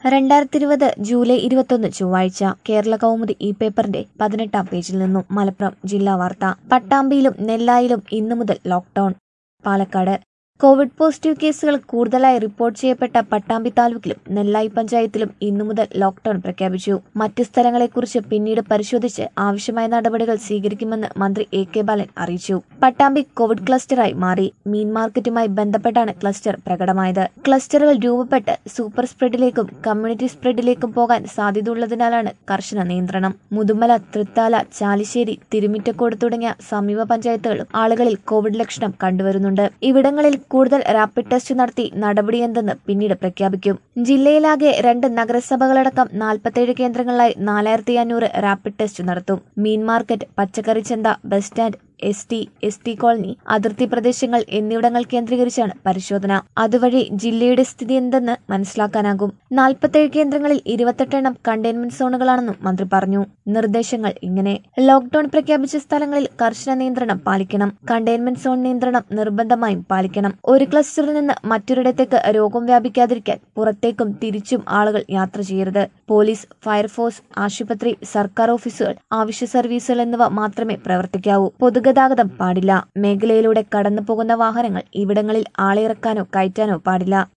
രണ്ടായിരത്തി ഇരുപത് ജൂലൈ ഇരുപത്തൊന്ന് ചൊവ്വാഴ്ച കേരള കൗമുദി ഈ പേപ്പറിന്റെ പതിനെട്ടാം പേജിൽ നിന്നും മലപ്പുറം ജില്ലാ വാർത്ത പട്ടാമ്പിയിലും നെല്ലായിലും ഇന്നു മുതൽ ലോക്ഡൌൺ പാലക്കാട് കോവിഡ് പോസിറ്റീവ് കേസുകൾ കൂടുതലായി റിപ്പോർട്ട് ചെയ്യപ്പെട്ട പട്ടാമ്പി താലൂക്കിലും നെല്ലായി പഞ്ചായത്തിലും ഇന്നു മുതൽ ലോക്ഡൌൺ പ്രഖ്യാപിച്ചു മറ്റ് സ്ഥലങ്ങളെക്കുറിച്ച് പിന്നീട് പരിശോധിച്ച് ആവശ്യമായ നടപടികൾ സ്വീകരിക്കുമെന്ന് മന്ത്രി എ കെ ബാലൻ അറിയിച്ചു പട്ടാമ്പി കോവിഡ് ക്ലസ്റ്ററായി മാറി മീൻ മാർക്കറ്റുമായി ബന്ധപ്പെട്ടാണ് ക്ലസ്റ്റർ പ്രകടമായത് ക്ലസ്റ്ററുകൾ രൂപപ്പെട്ട് സൂപ്പർ സ്പ്രെഡിലേക്കും കമ്മ്യൂണിറ്റി സ്പ്രെഡിലേക്കും പോകാൻ സാധ്യതയുള്ളതിനാലാണ് കർശന നിയന്ത്രണം മുതുമല തൃത്താല ചാലിശ്ശേരി തിരുമിറ്റക്കോട് തുടങ്ങിയ സമീപ പഞ്ചായത്തുകളും ആളുകളിൽ കോവിഡ് ലക്ഷണം കണ്ടുവരുന്നുണ്ട് ഇവിടങ്ങളിൽ കൂടുതൽ റാപ്പിഡ് ടെസ്റ്റ് നടത്തി നടപടിയെന്തെന്ന് പിന്നീട് പ്രഖ്യാപിക്കും ജില്ലയിലാകെ രണ്ട് നഗരസഭകളടക്കം നാൽപ്പത്തേഴ് കേന്ദ്രങ്ങളിലായി നാലായിരത്തി അഞ്ഞൂറ് റാപ്പിഡ് ടെസ്റ്റ് നടത്തും മീൻ മാർക്കറ്റ് പച്ചക്കറി ചന്ത bus stand S T S T colony അതിർത്തി പ്രദേശങ്ങൾ എന്നിവിടങ്ങൾ കേന്ദ്രീകരിച്ചാണ് പരിശോധന അതുവഴി ജില്ലയുടെ സ്ഥിതി എന്തെന്ന് മനസ്സിലാക്കാനാകും നാൽപ്പത്തേഴ് കേന്ദ്രങ്ങളിൽ ഇരുപത്തെട്ടെണ്ണം കണ്ടെയ്ൻമെന്റ് സോണുകളാണെന്നും മന്ത്രി പറഞ്ഞു നിർദ്ദേശങ്ങൾ ഇങ്ങനെ ലോക്ഡൌൺ പ്രഖ്യാപിച്ച സ്ഥലങ്ങളിൽ കർശന നിയന്ത്രണം പാലിക്കണം കണ്ടെയ്ൻമെന്റ് സോൺ നിയന്ത്രണം നിർബന്ധമായും പാലിക്കണം ഒരു ക്ലസ്റ്ററിൽ നിന്ന് മറ്റൊരിടത്തേക്ക് രോഗം വ്യാപിക്കാതിരിക്കാൻ പുറത്തേക്കും തിരിച്ചും ആളുകൾ യാത്ര ചെയ്യരുത് പോലീസ് ഫയർഫോഴ്സ് ആശുപത്രി സർക്കാർ ഓഫീസുകൾ ആവശ്യ സർവീസുകൾ എന്നിവ മാത്രമേ പ്രവർത്തിക്കാവൂ പൊതുഗതാഗതം പാടില്ല മേഖലയിലൂടെ കടന്നു പോകുന്ന വാഹനങ്ങൾ ഇവിടങ്ങളിൽ ആളെ ഇറക്കാനോ കയറ്റാനോ പാടില്ല